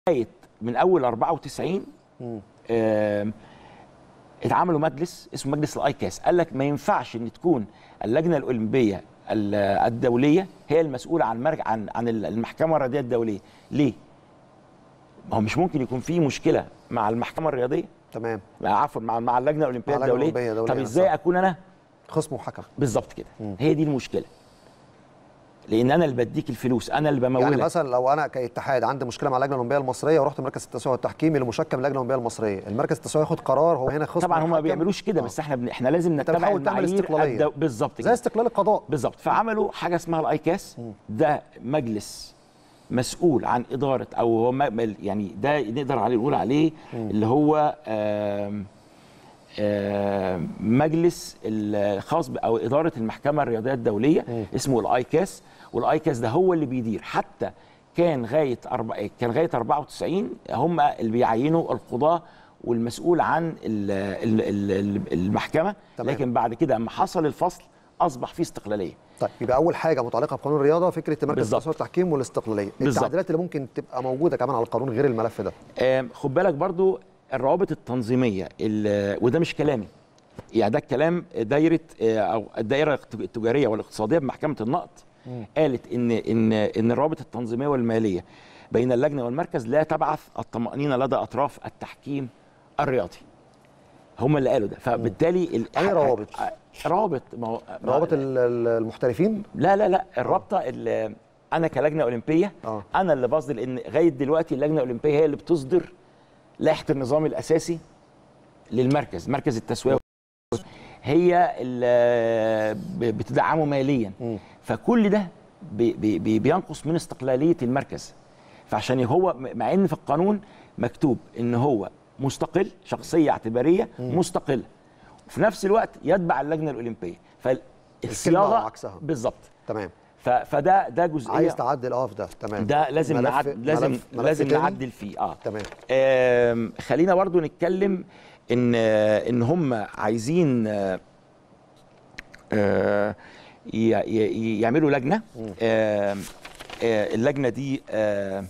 لغايه من اول 94 آم، اتعملوا مجلس اسمه مجلس الاي كاس قال لك ما ينفعش ان تكون اللجنه الاولمبيه ال- الدوليه هي المسؤوله عن مرج عن عن المحكمه الرياضيه الدوليه ليه ما هو مش ممكن يكون في مشكله مع المحكمه الرياضيه تمام مع عفوا مع مع اللجنه الاولمبيه مع اللجنة الدوليه الأولمبية الدولية طب نفسها. ازاي اكون انا خصم وحكم بالظبط كده هي دي المشكله لان انا اللي بديك الفلوس انا اللي بمولك يعني مثلا لو انا كاتحاد عندي مشكله مع اللجنه الاولمبيه المصريه ورحت مركز التسويه والتحكيم اللي مشكل من اللجنه الاولمبيه المصريه المركز التسويه ياخد قرار هو هنا خصم طبعا هم ما وحكم. بيعملوش كده آه. بس احنا بن... احنا لازم نتبع بتحاول تعمل المعايير استقلالية. الدو... بالظبط زي كده استقلال القضاء بالظبط فعملوا حاجه اسمها الاي كاس ده مجلس مسؤول عن اداره او هو م- يعني ده نقدر عليه نقول عليه اللي هو آم آم مجلس الخاص ب- او اداره المحكمه الرياضيه الدوليه اسمه الاي كاس والاي كاس ده هو اللي بيدير حتى كان غايه أربع... كان غايه 94 هم اللي بيعينوا القضاه والمسؤول عن ال- ال- ال- ال- المحكمه تمام. لكن بعد كده اما حصل الفصل اصبح فيه استقلاليه طيب يبقى اول حاجه متعلقه بقانون الرياضه فكره مركز بالظبط. التسويه والتحكيم والاستقلاليه بالظبط. التعديلات اللي ممكن تبقى موجوده كمان على القانون غير الملف ده آم، خد بالك برضو الروابط التنظيميه ال- وده مش كلامي يعني ده الكلام دايره آه، او الدائره التجاريه والاقتصاديه بمحكمه النقد قالت ان ان ان الروابط التنظيميه والماليه بين اللجنه والمركز لا تبعث الطمانينه لدى اطراف التحكيم الرياضي هم اللي قالوا ده فبالتالي ال- أي روابط؟ روابط ما هو ما- روابط ال- ال- المحترفين لا لا لا الرابطه اللي انا كلجنه اولمبيه آه. انا اللي بصدر لان لغايه دلوقتي اللجنه الاولمبيه هي اللي بتصدر لائحه النظام الاساسي للمركز مركز التسويه هي اللي ب- بتدعمه ماليا فكل ده بي- بي- بي- بينقص من استقلاليه المركز فعشان هو مع ان في القانون مكتوب ان هو مستقل شخصيه اعتباريه مستقله وفي نفس الوقت يتبع اللجنه الاولمبيه فالصياغه وعكسها. بالظبط تمام ف- فده ده جزئيه عايز تعدل اه في ده تمام ده لازم ملف- نعد لازم ملف- ملف لازم تاني؟ نعدل فيه اه تمام آم، خلينا برضو نتكلم ان ان هم عايزين آه، آه، ي- ي- يعملوا لجنه آم، آه، اللجنه دي آه،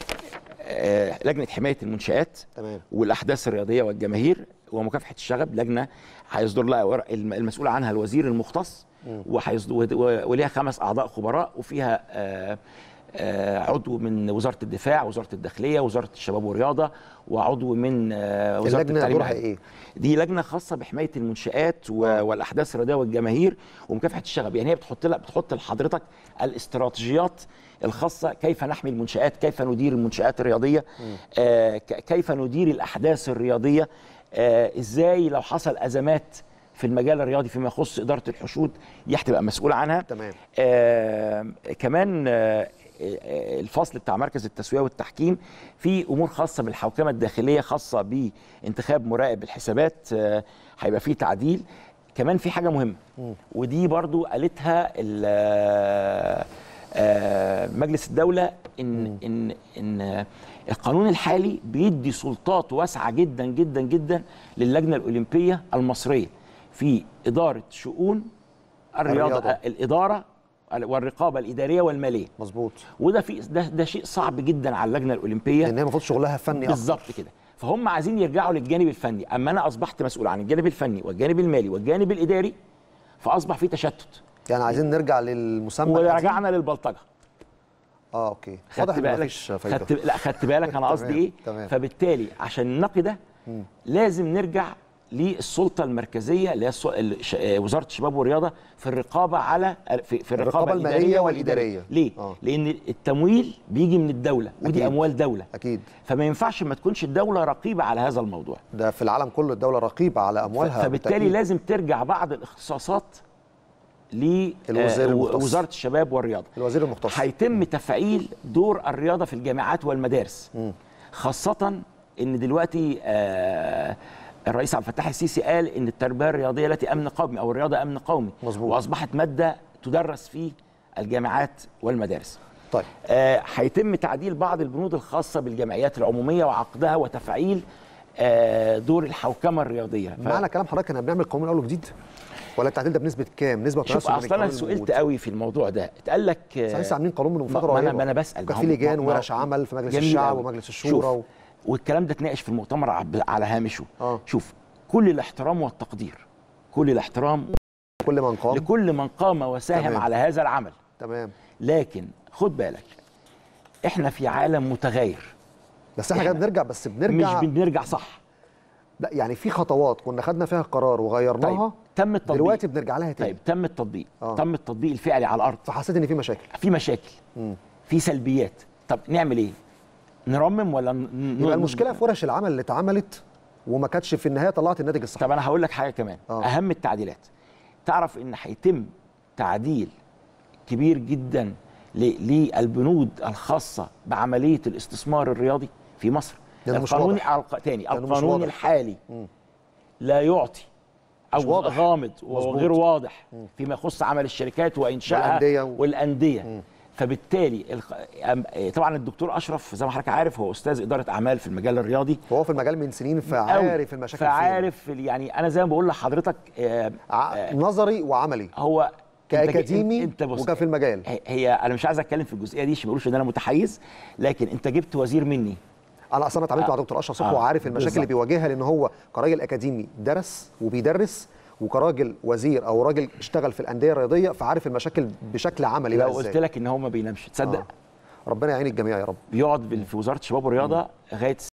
آه، لجنه حمايه المنشات تمام والاحداث الرياضيه والجماهير ومكافحه الشغب لجنه هيصدر لها ورق الم- المسؤول عنها الوزير المختص وهيصدر و- وليها خمس اعضاء خبراء وفيها آه، آه، عضو من وزاره الدفاع وزاره الداخليه وزاره الشباب والرياضه وعضو من آه، وزاره اللجنه التعليم دورها العالي. ايه دي لجنه خاصه بحمايه المنشات و- والاحداث الرياضيه والجماهير ومكافحه الشغب يعني هي بتحط لها بتحط لحضرتك الاستراتيجيات الخاصه كيف نحمي المنشات كيف ندير المنشات الرياضيه آه ك- كيف ندير الاحداث الرياضيه آه ازاي لو حصل ازمات في المجال الرياضي فيما يخص اداره الحشود دي هتبقى مسؤول عنها تمام آه كمان آه آه، الفصل بتاع مركز التسويه والتحكيم في امور خاصه بالحوكمه الداخليه خاصه بانتخاب مراقب الحسابات آه، هيبقى فيه تعديل كمان في حاجه مهمه ودي برضو قالتها ال- آه، آه، مجلس الدوله ان ان ان القانون الحالي بيدي سلطات واسعه جدا جدا جدا للجنه الاولمبيه المصريه في اداره شؤون الرياضه, الرياضة. الرياضة. الاداره والرقابه الاداريه والماليه مظبوط وده في ده, ده شيء صعب جدا على اللجنه الاولمبيه لان هي المفروض شغلها فني اكتر بالظبط كده فهم عايزين يرجعوا للجانب الفني اما انا اصبحت مسؤول عن الجانب الفني والجانب المالي والجانب الاداري فاصبح في تشتت يعني عايزين نرجع للمسمى القديم. ورجعنا للبلطجه اه اوكي خدت واضح ان بالك مفيش فايده خدت لا خدت بالك انا قصدي تمام، ايه تمام. فبالتالي عشان نقي ده لازم نرجع للسلطه المركزيه اللي هي السل- الش- آه، وزاره الشباب والرياضه في الرقابه على في, في الرقابه, الرقابة المالية الاداريه والإدارية. والاداريه ليه آه. لان التمويل بيجي من الدوله ودي أكيد. اموال دوله اكيد فما ينفعش ما تكونش الدوله رقيبه على هذا الموضوع ده في العالم كله الدوله رقيبه على اموالها فبالتالي بالتأكيد. لازم ترجع بعض الاختصاصات الوزير المختص. لوزاره الشباب والرياضه الوزير المختص هيتم تفعيل دور الرياضه في الجامعات والمدارس خاصه ان دلوقتي آه، الرئيس عبد الفتاح السيسي قال ان التربيه الرياضيه التي امن قومي او الرياضه امن قومي مظبوط. واصبحت ماده تدرس في الجامعات والمدارس طيب آه، هيتم تعديل بعض البنود الخاصه بالجمعيات العموميه وعقدها وتفعيل آه، دور الحوكمه الرياضيه ف- معنى كلام حضرتك ان بنعمل قانون اول وجديد ولا التعديل ده بنسبه كام نسبه شوف تناسب من اصلا انا القانون سئلت الموجود. قوي في الموضوع ده اتقال لك بس لسه عاملين قانون من فتره ما انا قريبة. ما انا بسال كان ما في هو- لجان ما هو- ورش عمل في مجلس جميل الشعب أوي. ومجلس شوف، الشورى و... والكلام ده اتناقش في المؤتمر عب- على هامشه آه. شوف كل الاحترام والتقدير كل الاحترام كل من قام لكل من قام وساهم تمام. على هذا العمل تمام لكن خد بالك احنا في عالم متغير بس احنا كده بنرجع بس بنرجع مش بنرجع صح لا يعني في خطوات كنا خدنا فيها قرار وغيرناها طيب تم التطبيق دلوقتي بنرجع لها تاني طيب تم التطبيق آه. تم التطبيق الفعلي على الارض فحسيت ان في مشاكل في مشاكل مم. في سلبيات طب نعمل ايه نرمم ولا ن- يبقى ن- المشكله في ورش العمل اللي اتعملت وما كانتش في النهايه طلعت الناتج الصحيح طب انا هقول لك حاجه كمان آه. اهم التعديلات تعرف ان هيتم تعديل كبير جدا ل- للبنود الخاصه بعمليه الاستثمار الرياضي في مصر ده مش القانون واضح. الق- تاني ده مش القانون واضح. الحالي مم. لا يعطي مش او واضح. غامض مظبوط. وغير واضح فيما يخص عمل الشركات وانشائها والأندية و- والانديه فبالتالي الخ- أم- طبعا الدكتور اشرف زي ما حضرتك عارف هو استاذ اداره اعمال في المجال الرياضي هو في المجال من سنين أوي. فعارف المشاكل فين. فعارف ال- يعني انا زي ما بقول لحضرتك آه، ع- نظري وعملي هو أنت ج- كاكاديمي انت بص وكان في المجال هي- هي انا مش عايز اتكلم في الجزئيه دي عشان ما يقولوش ان انا متحيز لكن انت جبت وزير مني انا اصلا اتعاملت مع دكتور اشرف صبحي آه، وعارف المشاكل بالظبط. اللي بيواجهها لان هو كراجل اكاديمي درس وبيدرس وكراجل وزير او راجل اشتغل في الانديه الرياضيه فعارف المشاكل بشكل عملي لو بقى قلت ازاي لك ان هو ما بينامش تصدق آه. ربنا يعين الجميع يا رب بيقعد بال- في وزاره الشباب والرياضه لغايه